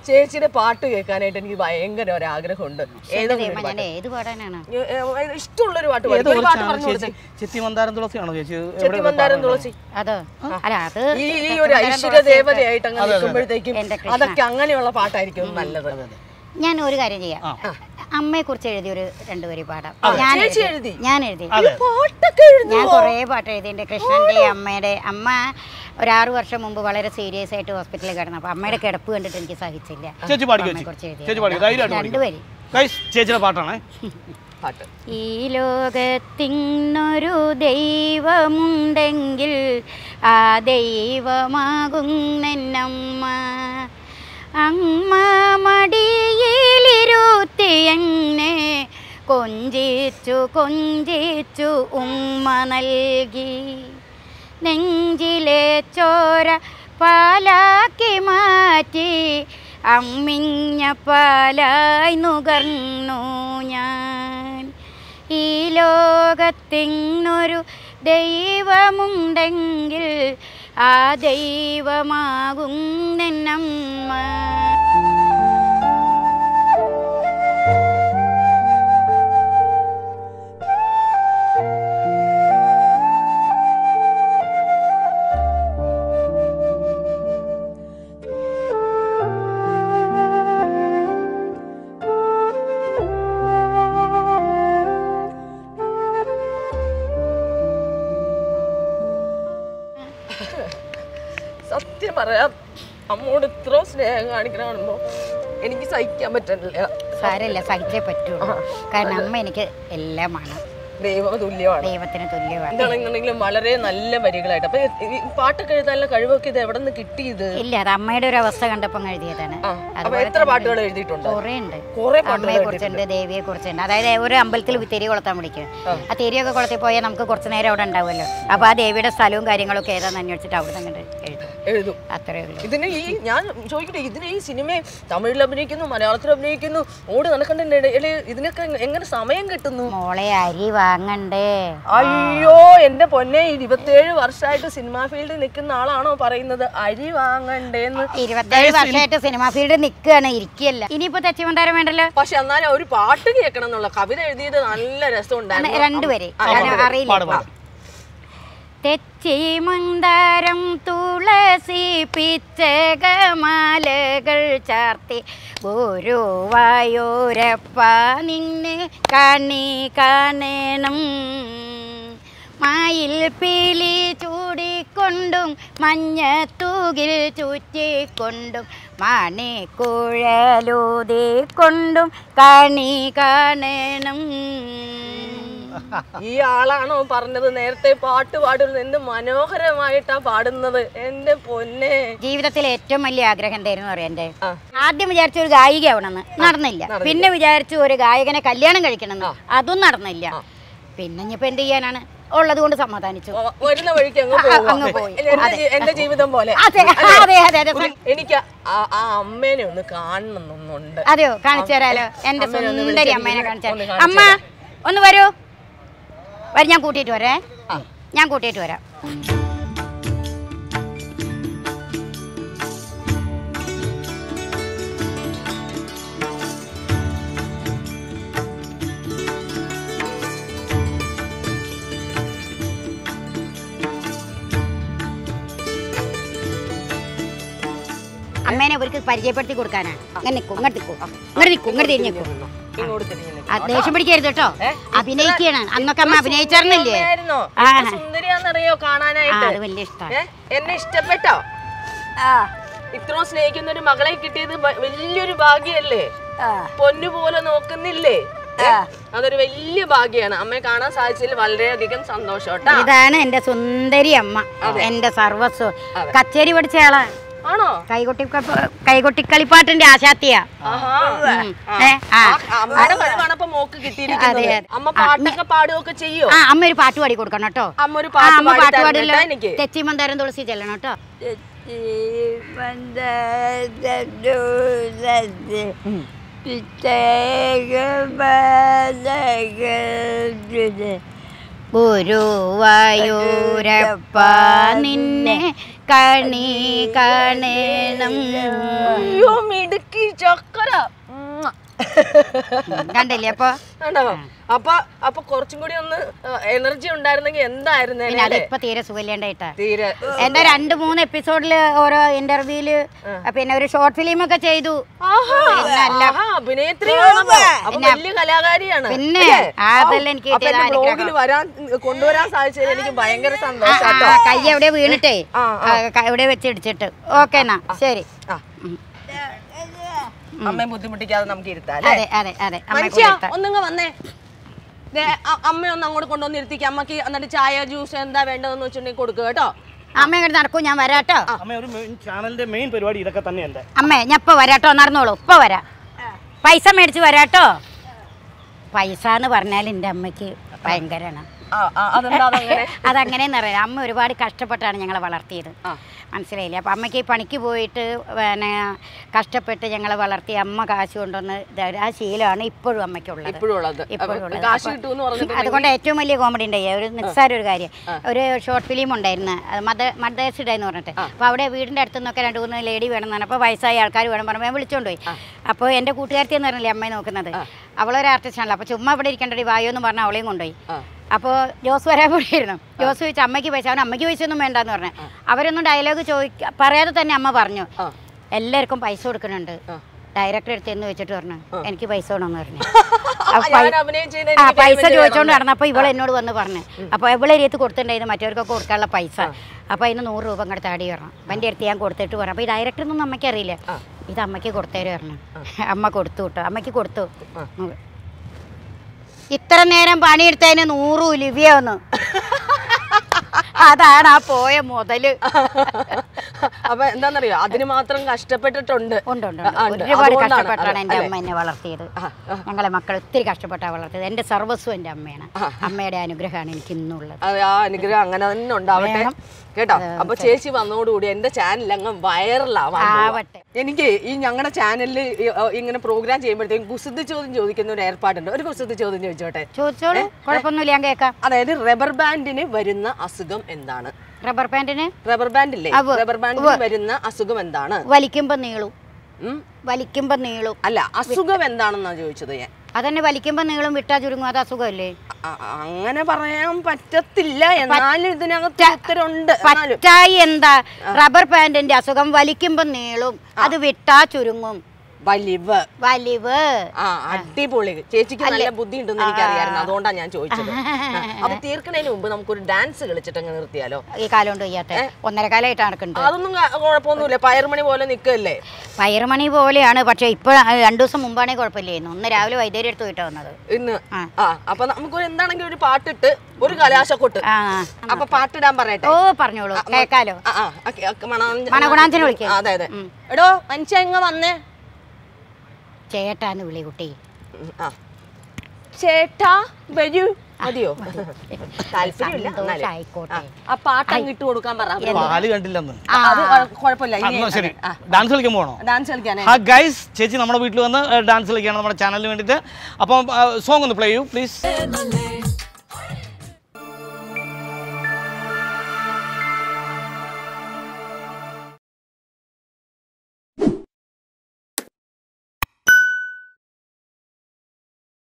ചേച്ചിയുടെ പാട്ട് കേൾക്കാനായിട്ട് എനിക്ക് ഭയങ്കര ഒരു ആഗ്രഹമുണ്ട് ഏതെങ്കിലും ഒരു ഞാൻ ഏത് പാടാനാണ് ഏ, ഏ, ഇഷ്ടമുള്ളൊരു പാട്ട് പാടി. ഒരു പാട്ട് പറഞ്ഞു കൊടുത്തേ ചെത്തി മന്ദാരം തുളസിയാണോ ചേച്ചി എവിടെ ചെത്തിമന്ദാരം തുളസി അതോ അല്ല അത് ഈ ഈ ഒരു ഐശ്വര്യ ദേവതയായിട്ട് അങ്ങനെ നിൽക്കുമ്പോഴത്തേക്കും എന്റെ കൃഷ്ണ. അതൊക്കെ അങ്ങനെയുള്ള പാട്ടായിരിക്കും നല്ലത് ഞാൻ ഒരു കാര്യം ചെയ്യാം അമ്മയെ കുറിച്ച് എഴുതിയ ഒരു രണ്ടുപേരി പാടാം ആ, ഞാൻ ചേച്ചി എഴുതി. എഴുതി? ഞാൻ എഴുതി പാട്ടൊക്കെ എഴുതും ഞാൻ കുറേ പാട്ട് എഴുതിയിട്ടുണ്ട് കൃഷ്ണന്റെ അമ്മയുടെ അമ്മ ഒരു ആറു വർഷം മുമ്പ് വളരെ സീരിയസ് ആയിട്ട് ഹോസ്പിറ്റലിൽ കിടന്നു അപ്പൊ അമ്മയുടെ കിടപ്പ് കണ്ടിട്ട് എനിക്ക് സഹിച്ചില്ല ചേച്ചി പാടിക്കോ അമ്മയെ കുറിച്ച് എഴുതി ചേച്ചി പാടിക്കോ ധൈര്യമായിട്ട് പാടിക്കോ രണ്ടുപേരി ഗൈസ് ചേച്ചിയുടെ പാട്ടാണേ പാട്ട് ഈ ലോകത്തിന്നൊരു ദൈവമുണ്ടെങ്കിൽ ആ ദൈവമാകുന്നെന്നമ്മ അമ്മ മടിയിലിരുത്തി എന്നെ കൊഞ്ചിച്ചു കൊഞ്ചിച്ചു ഉമ്മ നൽകി നെഞ്ചിലെ ചോര പാലാക്കി മാറ്റി അമ്മിഞ്ഞ പാലായി നുകർന്നു ഞാൻ ഈ ലോകത്തിന്നൊരു ദൈവമുണ്ടെങ്കിൽ ആ ദൈവമാകും നിന്നമ്മ സത്യം പറയാം അമ്മോട് ഇത്ര സ്നേഹം കാണിക്കണ കാണുമ്പോ എനിക്ക് സഹിക്കാൻ പറ്റുന്നില്ല സാരമില്ല സഹിച്ചേ പറ്റുള്ളൂ കാരണം അമ്മ എനിക്ക് എല്ലാമാണ് ദൈവം തുല്യമാണ് ദൈവത്തിന് തുല്യമാണ് എന്താണെന്നുണ്ടെങ്കിലും വളരെ നല്ല വരികളായിട്ട് അപ്പൊ ഈ പാട്ടൊക്കെ എഴുതാനുള്ള കഴിവൊക്കെ ഇത് എവിടെ നിന്ന് കിട്ടിയത് ഇല്ല അത് അമ്മയുടെ ഒരു അവസ്ഥ കണ്ടപ്പോൾ എഴുതിയതാണ് ആ, അപ്പൊ എത്ര പാട്ടുകൾ എഴുതിയിട്ടുണ്ട് കുറേ ഉണ്ട് കുറെ പാട്ടുകൾ അമ്മയെ കുറിച്ചുണ്ട് ദേവിയെ കുറിച്ചുണ്ട് അതായത് ഒരു അമ്പലത്തിൽ തിരി കൊളുത്താൻ വിളിക്കും ആ തിരിയൊക്കെ കൊളുത്തി പോയാൽ നമുക്ക് കുറച്ച് നേരം അവിടെ ഉണ്ടാവുമല്ലോ അപ്പൊ ആ ദേവിയുടെ സ്ഥലവും കാര്യങ്ങളൊക്കെ ഏതാന്ന് അന്വേഷിച്ചിട്ട് അവിടെ നിന്ന് എഴുതും എഴുതും അത്രേ ഉള്ളൂ ഇതിന് ഈ ഞാൻ ചോദിക്കട്ടെ ഇതിന് ഈ സിനിമ തമിഴിൽ അഭിനയിക്കുന്നു മലയാളത്തിൽ അഭിനയിക്കുന്നു ഓടി നടക്കേണ്ട ഇടയിൽ ഇതിനൊക്കെ എങ്ങനെ സമയം കിട്ടുന്നു മോളെ അരി വാങ്ങണ്ടേ അയ്യോ എന്റെ പൊന്നെ ഇരുപത്തേഴ് വർഷമായിട്ട് സിനിമാ ഫീൽഡിൽ നിൽക്കുന്ന ആളാണോ പറയുന്നത് അരി വാങ്ങണ്ടേന്ന് ഇരുപത്തേഴ് വർഷമായിട്ട് സിനിമാ ഫീൽഡിൽ നിൽക്കുകയാണ് ഇരിക്കുകയല്ല ഇനിയിപ്പോ തെച്ചിമന്താരം വേണ്ടല്ലോ പക്ഷെ എന്നാലും ഒരു പാട്ട് കേൾക്കണം എന്നുള്ള കവിത എഴുതിയത് നല്ല രസമുണ്ടായിരുന്നു രണ്ടുപേരെ അറിയില്ല തെച്ചിമന്താരം തുളസി പിച്ചകമാലകൾ ചാർത്തി ഗുരുവായൂരപ്പ നിന്നെ കണി കാണണം മായിൽ പീലി ചൂടിക്കൊണ്ടും മഞ്ഞത്തൂകിൽ ചുറ്റിക്കൊണ്ടും മണിക്കുഴലൂതിക്കൊണ്ടും കണി കാണണം ഈ ആളാണോ പറഞ്ഞത് നേരത്തെ പാട്ട് പാടുന്നത് എന്ത് മനോഹരമായിട്ടാ പാടുന്നത് എന്റെ പൊന്നെ ജീവിതത്തിലെ ഏറ്റവും വലിയ ആഗ്രഹം എന്തായിരുന്നു അറിയാം എൻ്റെ ആ. ആദ്യം വിചാരിച്ചു ഒരു ഗായിക ആവണമെന്ന് നടന്നില്ല പിന്നെ വിചാരിച്ചു ഒരു ഗായകനെ കല്യാണം കഴിക്കണമെന്ന് അതും നടന്നില്ല പിന്നെ ഇനിയിപ്പോ എന്ത് ചെയ്യാനാണ് ഉള്ളത് കൊണ്ട് സമാധാനിച്ചു ഓ, വരുന്ന വഴിക്ക് അങ്ങ് ആ, പോവാ. അങ്ങ് പോയി. എന്റെ ജി- എന്റെ ജീവിതം പോലെ അതെ അതെ അതെ അതെ ഒരു- എനിക്ക് ആ ആ അമ്മേനെ ഒന്ന് കാണണമെന്നുണ്ട് അതെയോ കാണിച്ചു തരാലോ എന്റെ അമ്മേനെ ഒന്ന് സുന്ദരി വിളിച്ച് അമ്മേനെ ഒന്ന് കാണിച്ചു കാണിച്ച് തരാം അമ്മ ഒന്ന് വരൂ വരും ഞാൻ കൂട്ടിയിട്ട് വരേ ഞാൻ കൂട്ടിയിട്ട് വരാം അമ്മേനെ അവർക്ക് പരിചയപ്പെടുത്തി കൊടുക്കാനാ അങ്ങനെ നിൽക്കും ഇങ്ങോട്ട് നിൽക്കും ഇങ്ങോട്ട് നിൽക്കും ഇങ്ങോട്ട് തിരിഞ്ഞു നിൽക്കും ഇങ്ങോട്ട് തിരിഞ്ഞ് നിൽക്ക്. ആ, ദേഷ്യം പിടിക്കരുത് കേട്ടോ ഏ? അഭിനയിക്കണം അന്നൊക്കെ അമ്മ അഭിനയിച്ചായിരുന്നില്ലേ അമ്മയായിരുന്നോ? ആ. എത്ര സുന്ദരിയാന്നറിയോ ആ കാണാനായിട്ട് അത് വലിയ ഇഷ്ടമാണ് ഏ? എന്നെ ഇഷ്ടപ്പെട്ടോ ഇത്രയും സ്നേഹിക്കുന്ന ഒരു മകളെ കിട്ടിയത് വ- വലിയൊരു ഭാഗ്യല്ലേ പൊന്നു പോലെ നോക്കുന്നില്ലേ ഏ? അതൊരു വലിയ ഭാഗ്യാണ് അമ്മയെ കാണാൻ സാധിച്ചതിൽ വളരെയധികം സന്തോഷം കേട്ടാ ഇതാണ് എന്റെ സുന്ദരി അമ്മ എന്റെ സർവസ്വം കച്ചേരി പഠിച്ച ആളാ ആണോ കൈകൊട്ടി കൈകൊട്ടിക്കളിപ്പാട്ടിന്റെ ആശാത്തിയാ ആഹാ. ഉം. ഏ, ആ. ആ, അമ്മയുടെ കഴിവാണ് അപ്പൊ മോക്ക് കിട്ടിയിരിക്കുന്നത് അതെ, അതെ. അമ്മ പാട്ടൊക്കെ പാടുകയൊക്കെ ചെയ്യോ ആ അമ്മ ഒരു പാട്ട് പാടി കൊടുക്കണം കേട്ടോ അമ്മ ഒരു ആ പാട്ട് അമ്മ പാടി പാട്ട് തരണം പാടില്ല കേട്ടോ എനിക്ക് തെച്ചി മന്ദാരം തുളസി ചെല്ലണം കേട്ടോ ഗുരുവായൂരപ്പ നിന്നെ കണി കാണണം അയ്യോ മിടുക്കി ചക്കര ഉമ്മ. കണ്ടില്ലേ അപ്പൊ കണ്ടോ അപ്പൊ അപ്പൊ കുറച്ചും കൂടി ഒന്ന് എനർജി ഉണ്ടായിരുന്നെങ്കിൽ എന്തായിരുന്നേ പിന്നെ അതിപ്പോ തീരെ സുഖമില്ലാണ്ടായിട്ടാ തീരെ എന്റെ രണ്ട് മൂന്ന് എപ്പിസോഡില് ഓരോ ഇന്റർവ്യൂല് പിന്നെ ഒരു ഷോർട്ട് ഫിലിം ഒക്കെ ചെയ്തു ആഹാ, പിന്നല്ല. ആഹാ, അഭിനേത്രിയാണല്ലോ അപ്പൊ വലിയ കലാകാരിയാണ് പിന്നെ അല്ലേ? അതെല്ലാം എനിക്ക് അപ്പൊ എന്റെ കിട്ടിയത് ബ്ലോഗിൽ വരാൻ കൊണ്ടുവരാൻ സാധിച്ചതിൽ എനിക്ക് ഭയങ്കര ആ, സന്തോഷം ആ, കേട്ടോ കൈ എവിടെ വീണിട്ടേ ആ, ആ, ക- എവിടെ വെച്ച് ഇടിച്ചിട്ട് ഓക്കെ എന്നാ ശരി ആ. അമ്മയെ ബുദ്ധിമുട്ടിക്കാതെ നമുക്ക് ഇരുത്താം അല്ലേ അതെ അതെ അതെ അമ്മ മനുഷ്യ ഒന്നിങ്ങ് വന്നേ ദേ, അ- അമ്മ ഒന്ന് അങ്ങോട്ട് കൊണ്ടുവന്ന് ഇരുത്തിക്ക് അമ്മക്ക് എന്നിട്ട് ചായ ജ്യൂസ് എന്താ വേണ്ടതെന്ന് വെച്ചിട്ടുണ്ടെങ്കിൽ കൊടുക്കുക കേട്ടോ അമ്മ ഇങ്ങോട്ട് നടക്കൂ ഞാൻ വരാട്ടോ അമ്മ ഒരു മെയിൻ ചാനലിന്റെ മെയിൻ പരിപാടി ഇതൊക്കെ തന്നെ എന്റെ അമ്മേ ഞാൻ ഇപ്പൊ വരാട്ടോ നടന്നോളൂ ഇപ്പൊ വരാം പൈസ മേടിച്ച് വരാട്ടോ പൈസ എന്ന് പറഞ്ഞാൽ എൻ്റെ അമ്മയ്ക്ക് ഭയങ്കരമാണ് ആ, ആ, അതെന്താ അതങ്ങനെ അതങ്ങനെയെന്ന് പറയാം അമ്മ ഒരുപാട് കഷ്ടപ്പെട്ടാണ് ഞങ്ങളെ വളർത്തിയത് ആ. മനസ്സിലായില്ലേ അപ്പം അമ്മയ്ക്ക് പണിക്ക് പോയിട്ട് പിന്നെ കഷ്ടപ്പെട്ട് ഞങ്ങളെ വളർത്തി അമ്മ കാശ് കൊണ്ടുവന്ന് ഇതാ- ആ ശീലമാണ് ഇപ്പോഴും അമ്മയ്ക്കുള്ളത് ഇപ്പോഴും ഉള്ളത് ഇപ്പോഴും ഉള്ളത്. കാശ് അപ്പൊ കിട്ടുമെന്ന് പറഞ്ഞിട്ട് അതുകൊണ്ട് ഏറ്റവും വലിയ കോമഡി ഉണ്ടായി ഒരു നിസ്സാര ഒരു കാര്യം ഒരു ഷോർട്ട് ഫിലിം ഉണ്ടായിരുന്നു അത് മദ മദേഴ്സ് ഡേ എന്ന് പറഞ്ഞിട്ട് അപ്പോൾ അവിടെ വീടിൻ്റെ അടുത്ത് നിന്നൊക്കെ രണ്ട് മൂന്ന് ലേഡി വേണം എന്നാണ് അപ്പോൾ വയസ്സായ ആൾക്കാർ വേണം പറയുമ്പോൾ ഞാൻ വിളിച്ചോണ്ട് പോയി അപ്പോൾ എൻ്റെ കൂട്ടുകാരത്തി എന്ന് പറഞ്ഞില്ലേ അമ്മയെ നോക്കുന്നത് അവളൊരു ആർട്ടിസ്റ്റാണല്ലോ അപ്പോൾ ചുമ്മാ ഇവിടെ ഇരിക്കേണ്ടടി വായോ എന്ന് പറഞ്ഞാൽ അവളെയും കൊണ്ടുപോയി അപ്പോൾ ജോസ് വരാൻ കൂടിയിരുന്നു ജോസ് ചോദിച്ചു അമ്മയ്ക്ക് പൈസ അവൻ അമ്മയ്ക്ക് പൈസ ഒന്നും വേണ്ടെന്ന് പറഞ്ഞു അവരൊന്നും ഡയലോഗ് ചോദിക്ക പറയാതെ തന്നെ അമ്മ പറഞ്ഞു എല്ലാവർക്കും പൈസ കൊടുക്കുന്നുണ്ട് ഡയറക്ടർ അടുത്ത് എന്ന് വെച്ചിട്ട് പറഞ്ഞു എനിക്ക് പൈസ വേണമെന്ന് പറഞ്ഞു അപ്പൊ പൈ- ഞാൻ അഭിനയം ചെയ്യുന്ന ആ എനിക്ക് പൈസ payment ചോദിച്ചോണ്ട് നടന്നപ്പോൾ ഇവൾ എന്നോട് വന്ന് പറഞ്ഞു അപ്പോൾ ഇവളെ രീതി കൊടുത്തിട്ടുണ്ടായിരുന്നു മറ്റവർക്കൊക്കെ കൊടുക്കാനുള്ള പൈസ അപ്പോൾ അതിന് നൂറ് രൂപ അങ്ങോട്ട് താടി വരണം അപ്പം എൻ്റെ അടുത്ത് ഞാൻ കൊടുത്തിട്ട് പറഞ്ഞു അപ്പോൾ ഈ ഡയറക്ടറൊന്നും അമ്മയ്ക്ക് അറിയില്ല ഇത് അമ്മയ്ക്ക് കൊടുത്തേര് പറഞ്ഞു അമ്മ കൊടുത്തു കേട്ടോ അമ്മയ്ക്ക് കൊടുത്തു ഉം. ഇത്ര നേരം പണിയെടുത്തതിന് നൂറ് ഉലുവിയൊന്ന് അതാണ് ആ പോയ മുതല് അപ്പൊ എന്താന്നറിയോ അതിന് മാത്രം കഷ്ടപ്പെട്ടിട്ടുണ്ട് ഉണ്ട് ഉണ്ട് ആ, ഉണ്ട്. ഉണ്ട്. ഒരുപാട് അതുകൊണ്ടാണ്. കഷ്ടപ്പെട്ടാണ് അതെ, എൻ്റെ അതെ. അമ്മ എന്നെ വളർത്തിയത് ഞങ്ങളെ മക്കൾ ഒത്തിരി കഷ്ടപ്പെട്ടാണ് വളർത്തിയത് എൻ്റെ സർവസ്വം എൻ്റെ അമ്മയാണ് അമ്മയുടെ അനുഗ്രഹമാണ് എനിക്ക് ഇന്നുള്ളത് അതെ ആ അനുഗ്രഹം അങ്ങനെ തന്നെ ഉണ്ടാവട്ടെ വേണം. കേട്ടോ അപ്പൊ ചേച്ചി വന്നോടുകൂടി എന്റെ ചാനൽ അങ്ങ് വൈറലാവാൻ പോവാ. ആവട്ടെ. എനിക്ക് ഈ ഞങ്ങളുടെ ചാനലിൽ ഇങ്ങനെ പ്രോഗ്രാം ചെയ്യുമ്പോഴത്തേക്കും കുസൃതി ചോദ്യം ചോദിക്കുന്ന ഒരു ഏർപ്പാടുണ്ട് ഒരു കുസൃതി ചോദ്യം ചോദിച്ചോട്ടെ ചോദിച്ചോളൂ കുഴപ്പമൊന്നുമില്ല ഞാൻ കേൾക്കാം അതായത് റബ്ബർ ബാൻഡിന് വരുന്ന അസുഖം എന്താണ് റബ്ബർ പാൻറ്റിന് റബ്ബർ ബാൻഡ് ഇല്ലേ അവ- റബ്ബർ ബാൻഡിന് വരുന്ന അസുഖം എന്താണ് വലിക്കുമ്പോൾ നീളും ഉം? വലിക്കുമ്പോൾ നീളും അല്ല അസുഖം എന്താണെന്നാ ചോദിച്ചത് ഞാൻ അതന്നെ വലിക്കുമ്പോൾ നീളും വിട്ടാ ചുരുങ്ങും അത് അസുഖമല്ലേ അ- അ- അങ്ങനെ പറയാൻ പറ്റത്തില്ല എന്നാലും ഇതിനകത്ത് ഉത്തരമുണ്ട് എന്നാലും പറ്റായി എന്താ റബ്ബർ പാൻറ്റിന്റെ അസുഖം വലിക്കുമ്പോൾ നീളും അത് വിട്ടാ ചുരുങ്ങും വലിവ് വലിവ് ആ അടിപൊളി ചേച്ചിക്ക് നല്ല ബുദ്ധി ഉണ്ടെന്ന് എനിക്കറിയായിരുന്നു അതുകൊണ്ടാണ് ഞാൻ ചോദിച്ചത് ആ, അപ്പൊ തീർക്കുന്നതിന് മുമ്പ് നമുക്കൊരു ഡാൻസ് കളിച്ചിട്ട് അങ്ങ് നിർത്തിയാലോ ഈ കാലം കൊണ്ട് വയ്യാത്ത ഒന്നര കാലമായിട്ട് നടക്കുന്നുണ്ട് അതൊന്നും ക- കുഴപ്പമൊന്നുമില്ല പയറുമണി പോലെ നിൽക്കല്ലേ പയറുമണി പോലെയാണ് പക്ഷെ ഇപ്പോൾ രണ്ടു ദിവസം മുമ്പാണെങ്കിൽ കുഴപ്പമില്ലായിരുന്നു ഒന്ന് രാവിലെ വൈദ്യുതി എടുത്ത് പോയിട്ടാ വന്നത് ഇന്ന് ആ. ആ അപ്പൊ നമുക്ക് എന്താണെങ്കിലും ഒരു പാട്ടിട്ട് ഒരു കലാശക്കൊട്ട് ആ അപ്പൊ പാട്ടിടാൻ പറയട്ടെ ഓ പറഞ്ഞോളൂ കേക്കാലോ ആ, ആ, ഓക്കേ, ഓക്കേ, മണാ- മണഗുണാഞ്ചനെ വിളിക്കാം. ആ, അതെ അതെ എടോ മനുഷ്യ ഇങ്ങ വന്നേ ചേട്ടാന്ന് വിളി കുട്ടി ഉം, ആ ചേട്ടാ വരൂ മതിയോ താല്പര്യമില്ല എന്നാലും. സന്തോഷായിക്കോട്ടെ ആ പാട്ട് അങ്ങ് ഇട്ട് കൊടുക്കാൻ പറ പാല് കണ്ടില്ലെന്ന് ആ, അത് കുഴപ്പമില്ല ആ, ഇനി എന്നാ ശരി ഡാൻസ് കളിക്കാൻ പോകണോ ഡാൻസ് കളിക്കാനേ ഹാ ഗൈസ് ചേച്ചി നമ്മുടെ വീട്ടിൽ വന്ന് ഡാൻസ് കളിക്കുകയാണ് നമ്മുടെ ചാനലിന് വേണ്ടിയിട്ട് അപ്പം സോങ് ഒന്ന് പ്ലേ ചെയ്യൂ പ്ലീസ്